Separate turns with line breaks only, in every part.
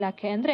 ಇಲಾಖೆ ಅಂದ್ರೆ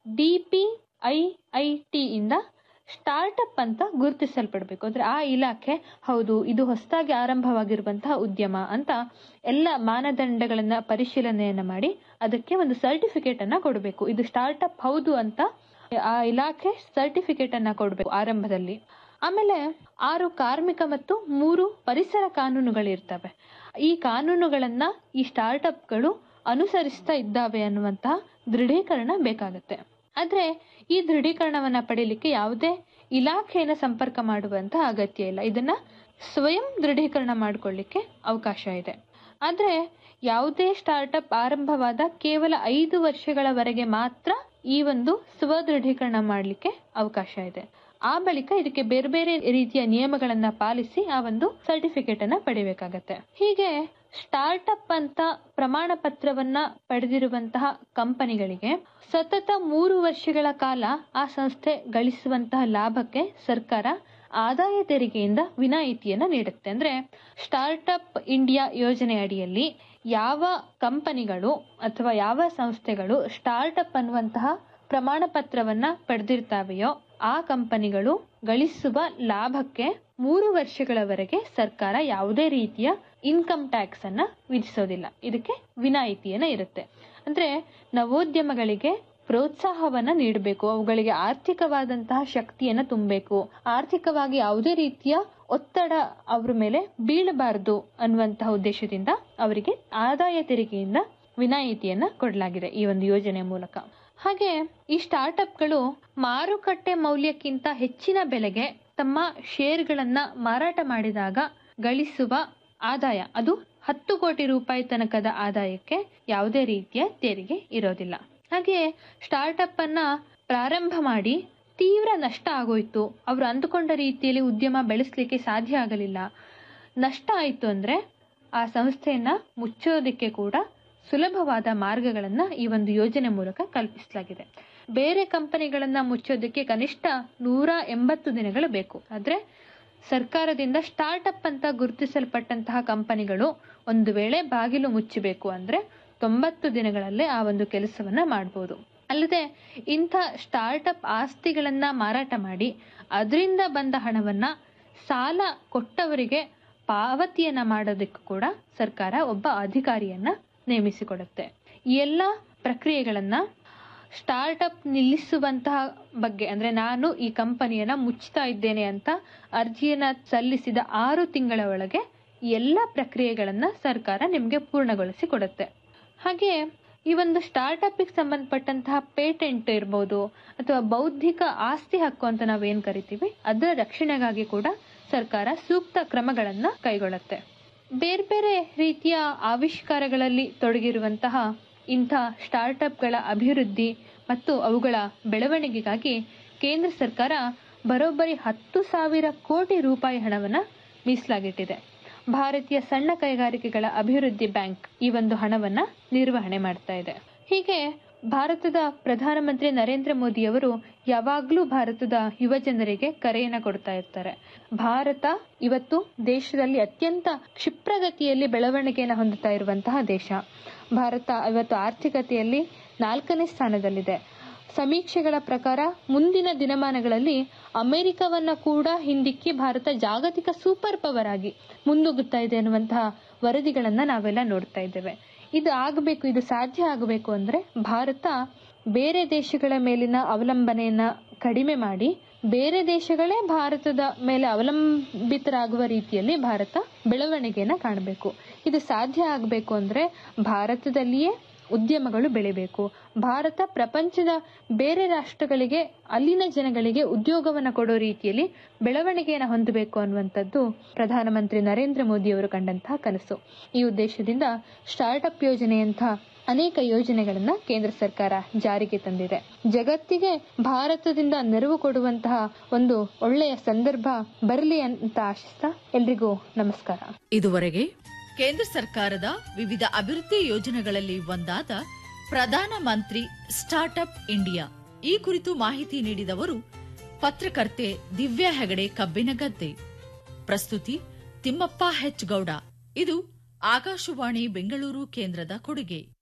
ಡಿಪಿಐಐಟಿ ಇಂದ ಸ್ಟಾರ್ಟ್ಅಪ್ ಅಂತ ಗುರುತಿಸಲ್ಪಡಬೇಕು ಅಂದ್ರೆ ಆ ಇಲಾಖೆ ಹೌದು ಇದು ಹೊಸದಾಗಿ ಆರಂಭವಾಗಿರುವಂತಹ ಉದ್ಯಮ ಅಂತ ಎಲ್ಲ ಮಾನದಂಡಗಳನ್ನ ಪರಿಶೀಲನೆಯನ್ನ ಮಾಡಿ ಅದಕ್ಕೆ ಒಂದು ಸರ್ಟಿಫಿಕೇಟ್ ಅನ್ನ ಕೊಡಬೇಕು ಇದು ಸ್ಟಾರ್ಟ್ಅಪ್ ಹೌದು ಅಂತ ಆ ಇಲಾಖೆ ಸರ್ಟಿಫಿಕೇಟ್ ಅನ್ನ ಕೊಡಬೇಕು ಆರಂಭದಲ್ಲಿ ಆಮೇಲೆ ಆರು ಕಾರ್ಮಿಕ ಮತ್ತು ಮೂರು ಪರಿಸರ ಕಾನೂನುಗಳಿರ್ತವೆ ಈ ಕಾನೂನುಗಳನ್ನ ಈ ಸ್ಟಾರ್ಟ್ಅಪ್ಗಳು ಅನುಸರಿಸ್ತಾ ಇದ್ದಾವೆ ಅನ್ನುವಂತಹ ದೃಢೀಕರಣ ಬೇಕಾಗುತ್ತೆ ಆದ್ರೆ ಈ ದೃಢೀಕರಣವನ್ನ ಪಡೆಯಲಿಕ್ಕೆ ಯಾವುದೇ ಇಲಾಖೆಯನ್ನು ಸಂಪರ್ಕ ಮಾಡುವಂತಹ ಅಗತ್ಯ ಇಲ್ಲ ಇದನ್ನ ಸ್ವಯಂ ದೃಢೀಕರಣ ಮಾಡಿಕೊಳ್ಳಿಕ್ಕೆ ಅವಕಾಶ ಇದೆ ಆದ್ರೆ ಯಾವುದೇ ಸ್ಟಾರ್ಟ್ಅಪ್ ಆರಂಭವಾದ ಕೇವಲ ಐದು ವರ್ಷಗಳವರೆಗೆ ಮಾತ್ರ ಈ ಒಂದು ಸ್ವ ದೃಢೀಕರಣ ಮಾಡಲಿಕ್ಕೆ ಅವಕಾಶ ಇದೆ ಆ ಬಳಿಕ ಇದಕ್ಕೆ ಬೇರೆ ಬೇರೆ ರೀತಿಯ ನಿಯಮಗಳನ್ನ ಪಾಲಿಸಿ ಆ ಒಂದು ಸರ್ಟಿಫಿಕೇಟ್ ಅನ್ನ ಪಡಿಬೇಕಾಗತ್ತೆ ಹೀಗೆ ಸ್ಟಾರ್ಟ್ಅಪ್ ಅಂತ ಪ್ರಮಾಣ ಪತ್ರವನ್ನ ಪಡೆದಿರುವಂತಹ ಕಂಪನಿಗಳಿಗೆ ಸತತ ಮೂರು ವರ್ಷಗಳ ಕಾಲ ಆ ಸಂಸ್ಥೆ ಗಳಿಸುವಂತಹ ಲಾಭಕ್ಕೆ ಸರ್ಕಾರ ಆದಾಯ ತೆರಿಗೆಯಿಂದ ವಿನಾಯಿತಿಯನ್ನ ನೀಡುತ್ತೆ ಅಂದ್ರೆ ಸ್ಟಾರ್ಟ್ಅಪ್ ಇಂಡಿಯಾ ಯೋಜನೆ ಅಡಿಯಲ್ಲಿ ಯಾವ ಕಂಪನಿಗಳು ಅಥವಾ ಯಾವ ಸಂಸ್ಥೆಗಳು ಸ್ಟಾರ್ಟ್ಅಪ್ ಅನ್ನುವಂತಹ ಪ್ರಮಾಣ ಪತ್ರವನ್ನ ಪಡೆದಿರ್ತಾವೆಯೋ ಆ ಕಂಪನಿಗಳು ಗಳಿಸುವ ಲಾಭಕ್ಕೆ ಮೂರು ವರ್ಷಗಳವರೆಗೆ ಸರ್ಕಾರ ಯಾವುದೇ ರೀತಿಯ ಇನ್ಕಮ್ ಟ್ಯಾಕ್ಸ್ ಅನ್ನ ವಿಧಿಸೋದಿಲ್ಲ ಇದಕ್ಕೆ ವಿನಾಯಿತಿಯನ್ನ ಇರುತ್ತೆ ಅಂದ್ರೆ ನವೋದ್ಯಮಗಳಿಗೆ ಪ್ರೋತ್ಸಾಹವನ್ನ ನೀಡಬೇಕು ಅವುಗಳಿಗೆ ಆರ್ಥಿಕವಾದಂತಹ ಶಕ್ತಿಯನ್ನ ತುಂಬಬೇಕು ಆರ್ಥಿಕವಾಗಿ ಯಾವುದೇ ರೀತಿಯ ಒತ್ತಡ ಅವ್ರ ಮೇಲೆ ಬೀಳಬಾರದು ಅನ್ನುವಂತಹ ಉದ್ದೇಶದಿಂದ ಅವರಿಗೆ ಆದಾಯ ತೆರಿಗೆಯಿಂದ ವಿನಾಯಿತಿಯನ್ನ ಕೊಡಲಾಗಿದೆ ಈ ಒಂದು ಯೋಜನೆಯ ಮೂಲಕ ಹಾಗೆ ಈ ಸ್ಟಾರ್ಟ್ಅಪ್ಗಳು ಮಾರುಕಟ್ಟೆ ಮೌಲ್ಯಕ್ಕಿಂತ ಹೆಚ್ಚಿನ ಬೆಲೆಗೆ ತಮ್ಮ ಷೇರ್ಗಳನ್ನ ಮಾರಾಟ ಮಾಡಿದಾಗ ಗಳಿಸುವ ಆದಾಯ ಅದು ಹತ್ತು ಕೋಟಿ ರೂಪಾಯಿ ತನಕದ ಆದಾಯಕ್ಕೆ ಯಾವುದೇ ರೀತಿಯ ತೆರಿಗೆ ಇರೋದಿಲ್ಲ ಹಾಗೆ ಸ್ಟಾರ್ಟ್ಅಪ್ ಅನ್ನ ಪ್ರಾರಂಭ ಮಾಡಿ ತೀವ್ರ ನಷ್ಟ ಆಗೋಯ್ತು ಅವರು ಅಂದುಕೊಂಡ ರೀತಿಯಲ್ಲಿ ಉದ್ಯಮ ಬೆಳೆಸಲಿಕ್ಕೆ ಸಾಧ್ಯ ಆಗಲಿಲ್ಲ ನಷ್ಟ ಆಯ್ತು ಅಂದ್ರೆ ಆ ಸಂಸ್ಥೆಯನ್ನ ಮುಚ್ಚೋದಕ್ಕೆ ಕೂಡ ಸುಲಭವಾದ ಮಾರ್ಗಗಳನ್ನ ಈ ಒಂದು ಯೋಜನೆ ಮೂಲಕ ಕಲ್ಪಿಸಲಾಗಿದೆ ಬೇರೆ ಕಂಪನಿಗಳನ್ನ ಮುಚ್ಚೋದಕ್ಕೆ ಕನಿಷ್ಠ ನೂರ ಎಂಬತ್ತು ದಿನಗಳು ಬೇಕು ಆದ್ರೆ ಸರ್ಕಾರದಿಂದ ಸ್ಟಾರ್ಟ್ಅಪ್ ಅಂತ ಗುರುತಿಸಲ್ಪಟ್ಟಂತಹ ಕಂಪನಿಗಳು ಒಂದು ವೇಳೆ ಬಾಗಿಲು ಮುಚ್ಚಬೇಕು ಅಂದ್ರೆ ತೊಂಬತ್ತು ದಿನಗಳಲ್ಲೇ ಆ ಒಂದು ಕೆಲಸವನ್ನ ಮಾಡಬಹುದು ಅಲ್ಲದೆ ಇಂಥ ಸ್ಟಾರ್ಟ್ಅಪ್ ಆಸ್ತಿಗಳನ್ನ ಮಾರಾಟ ಮಾಡಿ ಅದರಿಂದ ಬಂದ ಹಣವನ್ನ ಸಾಲ ಕೊಟ್ಟವರಿಗೆ ಪಾವತಿಯನ್ನ ಮಾಡೋದಕ್ಕೂ ಕೂಡ ಸರ್ಕಾರ ಒಬ್ಬ ಅಧಿಕಾರಿಯನ್ನ ನೇಮಿಸಿಕೊಡುತ್ತೆ ಈ ಎಲ್ಲ ಪ್ರಕ್ರಿಯೆಗಳನ್ನ ಸ್ಟಾರ್ಟ್ಅಪ್ ನಿಲ್ಲಿಸುವಂತಹ ಬಗ್ಗೆ ಅಂದ್ರೆ ನಾನು ಈ ಕಂಪನಿಯನ್ನ ಮುಚ್ತಾ ಇದ್ದೇನೆ ಅಂತ ಅರ್ಜಿಯನ್ನ ಸಲ್ಲಿಸಿದ ಆರು ತಿಂಗಳ ಒಳಗೆ ಎಲ್ಲ ಪ್ರಕ್ರಿಯೆಗಳನ್ನ ಸರ್ಕಾರ ನಿಮಗೆ ಪೂರ್ಣಗೊಳಿಸಿ ಕೊಡುತ್ತೆ ಹಾಗೆ ಈ ಒಂದು ಸ್ಟಾರ್ಟ್ಅಪ್ಗೆ ಸಂಬಂಧಪಟ್ಟಂತಹ ಪೇಟೆಂಟ್ ಇರ್ಬೋದು ಅಥವಾ ಬೌದ್ಧಿಕ ಆಸ್ತಿ ಹಕ್ಕು ಅಂತ ನಾವೇನ್ ಕರಿತೀವಿ ಅದರ ರಕ್ಷಣೆಗಾಗಿ ಕೂಡ ಸರ್ಕಾರ ಸೂಕ್ತ ಕ್ರಮಗಳನ್ನ ಕೈಗೊಳ್ಳುತ್ತೆ ಬೇರೆ ಬೇರೆ ರೀತಿಯ ಆವಿಷ್ಕಾರಗಳಲ್ಲಿ ತೊಡಗಿರುವಂತಹ ಇಂಥ ಸ್ಟಾರ್ಟ್ಅಪ್ಗಳ ಅಭಿವೃದ್ಧಿ ಮತ್ತು ಅವುಗಳ ಬೆಳವಣಿಗೆಗಾಗಿ ಕೇಂದ್ರ ಸರ್ಕಾರ ಬರೋಬ್ಬರಿ ಹತ್ತು ಸಾವಿರ ಕೋಟಿ ರೂಪಾಯಿ ಹಣವನ್ನ ಮೀಸಲಾಗಿಟ್ಟಿದೆ ಭಾರತೀಯ ಸಣ್ಣ ಕೈಗಾರಿಕೆಗಳ ಅಭಿವೃದ್ಧಿ ಬ್ಯಾಂಕ್ ಈ ಒಂದು ಹಣವನ್ನ ನಿರ್ವಹಣೆ ಮಾಡ್ತಾ ಇದೆ ಹೀಗೆ ಭಾರತದ ಪ್ರಧಾನಮಂತ್ರಿ ನರೇಂದ್ರ ಮೋದಿ ಅವರು ಯಾವಾಗ್ಲೂ ಭಾರತದ ಯುವ ಜನರಿಗೆ ಕರೆಯನ್ನ ಕೊಡ್ತಾ ಇರ್ತಾರೆ ಭಾರತ ಇವತ್ತು ದೇಶದಲ್ಲಿ ಅತ್ಯಂತ ಕ್ಷಿಪ್ರಗತಿಯಲ್ಲಿ ಬೆಳವಣಿಗೆಯನ್ನು ಹೊಂದುತ್ತಾ ಇರುವಂತಹ ದೇಶ ಭಾರತ ಇವತ್ತು ಆರ್ಥಿಕತೆಯಲ್ಲಿ ನಾಲ್ಕನೇ ಸ್ಥಾನದಲ್ಲಿದೆ ಸಮೀಕ್ಷೆಗಳ ಪ್ರಕಾರ ಮುಂದಿನ ದಿನಮಾನಗಳಲ್ಲಿ ಅಮೆರಿಕವನ್ನ ಕೂಡ ಹಿಂದಿಕ್ಕಿ ಭಾರತ ಜಾಗತಿಕ ಸೂಪರ್ ಪವರ್ ಆಗಿ ಮುನ್ನುಗ್ಗುತ್ತಾ ಇದೆ ಅನ್ನುವಂತಹ ವರದಿಗಳನ್ನ ನಾವೆಲ್ಲ ನೋಡ್ತಾ ಇದ್ದೇವೆ ಇದು ಆಗಬೇಕು ಇದು ಸಾಧ್ಯ ಆಗಬೇಕು ಅಂದ್ರೆ ಭಾರತ ಬೇರೆ ದೇಶಗಳ ಮೇಲಿನ ಅವಲಂಬನೆಯನ್ನ ಕಡಿಮೆ ಮಾಡಿ ಬೇರೆ ದೇಶಗಳೇ ಭಾರತದ ಮೇಲೆ ಅವಲಂಬಿತರಾಗುವ ರೀತಿಯಲ್ಲಿ ಭಾರತ ಬೆಳವಣಿಗೆಯನ್ನ ಕಾಣಬೇಕು ಇದು ಸಾಧ್ಯ ಆಗಬೇಕು ಅಂದ್ರೆ ಭಾರತದಲ್ಲಿಯೇ ಉದ್ಯಮಗಳು ಬೆಳಿಬೇಕು ಭಾರತ ಪ್ರಪಂಚದ ಬೇರೆ ರಾಷ್ಟ್ರಗಳಿಗೆ ಅಲ್ಲಿನ ಜನಗಳಿಗೆ ಉದ್ಯೋಗವನ್ನು ಕೊಡೋ ರೀತಿಯಲ್ಲಿ ಬೆಳವಣಿಗೆಯನ್ನು ಹೊಂದಬೇಕು ಅನ್ನುವಂಥದ್ದು ಪ್ರಧಾನಮಂತ್ರಿ ನರೇಂದ್ರ ಮೋದಿ ಅವರು ಕಂಡಂತಹ ಕನಸು ಈ ಉದ್ದೇಶದಿಂದ ಸ್ಟಾರ್ಟ್ಅಪ್ ಯೋಜನೆಯಂಥ ಅನೇಕ ಯೋಜನೆಗಳನ್ನ ಕೇಂದ್ರ ಸರ್ಕಾರ ಜಾರಿಗೆ ತಂದಿದೆ ಜಗತ್ತಿಗೆ ಭಾರತದಿಂದ ನೆರವು ಕೊಡುವಂತಹ ಒಂದು ಒಳ್ಳೆಯ ಸಂದರ್ಭ ಬರಲಿ ಅಂತ ಆಶಿಸ್ತಾ ಎಲ್ರಿಗೂ ನಮಸ್ಕಾರ
ಇದುವರೆಗೆ ಕೇಂದ್ರ ಸರ್ಕಾರದ ವಿವಿಧ ಅಭಿವೃದ್ಧಿ ಯೋಜನೆಗಳಲ್ಲಿ ಒಂದಾದ ಪ್ರಧಾನ ಮಂತ್ರಿ ಸ್ಟಾರ್ಟ್ಅಪ್ ಇಂಡಿಯಾ ಈ ಕುರಿತು ಮಾಹಿತಿ ನೀಡಿದವರು ಪತ್ರಕರ್ತೆ ದಿವ್ಯಾ ಹೆಗಡೆ ಕಬ್ಬಿನಗದ್ದೆ ಪ್ರಸ್ತುತಿ ತಿಮ್ಮಪ್ಪ ಹೆಚ್ ಗೌಡ ಇದು ಆಕಾಶವಾಣಿ ಬೆಂಗಳೂರು ಕೇಂದ್ರದ ಕೊಡುಗೆ